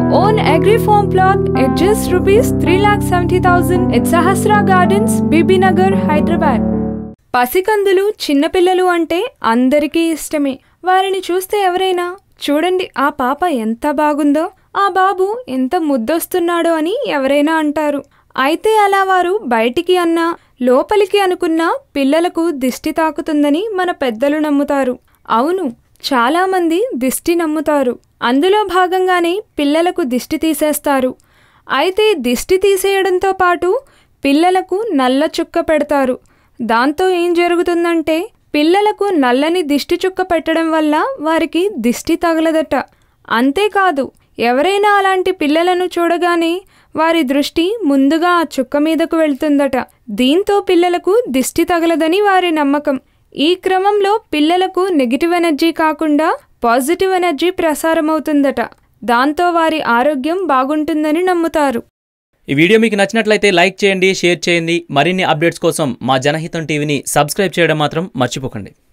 own agri farm plot at just rupees 3,70,000 at Sahasra Gardens, Bibi Nagar, Hyderabad. పసికందులు చిన్నపిల్లలు అంటే అందరికీ ఇష్టమే వారిని చూస్తే ఎవరైనా చూడండి ఆ పాప ఎంత బాగుందో ఆ బాబు ఎంత ముద్దొస్తున్నాడో అని ఎవరైనా అంటారు అయితే అలా వారు బయటికి అన్నా లోపలికి అనుకున్నా పిల్లలకు దిష్టి తాకుతుందని మన పెద్దలు నమ్ముతారు అవును చాలామంది దిష్టి నమ్ముతారు అందులో భాగంగానే పిల్లలకు దిష్టి తీసేస్తారు అయితే దిష్టి తీసేయడంతో పాటు పిల్లలకు నల్ల చుక్క పెడతారు దాంతో ఏం జరుగుతుందంటే పిల్లలకు నల్లని దిష్టి చుక్క పెట్టడం వల్ల వారికి దిష్టి తగలదట అంతేకాదు ఎవరైనా అలాంటి పిల్లలను చూడగానే వారి దృష్టి ముందుగా ఆ చుక్క మీదకు వెళ్తుందట దీంతో పిల్లలకు దిష్టి తగలదని వారి నమ్మకం ఈ క్రమంలో పిల్లలకు నెగిటివ్ ఎనర్జీ కాకుండా పాజిటివ్ ఎనర్జీ ప్రసారమవుతుందట దాంతో వారి ఆరోగ్యం బాగుంటుందని నమ్ముతారు ఈ వీడియో మీకు నచ్చినట్లయితే లైక్ చేయండి షేర్ చేయండి మరిన్ని అప్డేట్స్ కోసం మా జనహితం టీవీని సబ్స్క్రైబ్ చేయడం మాత్రం మర్చిపోకండి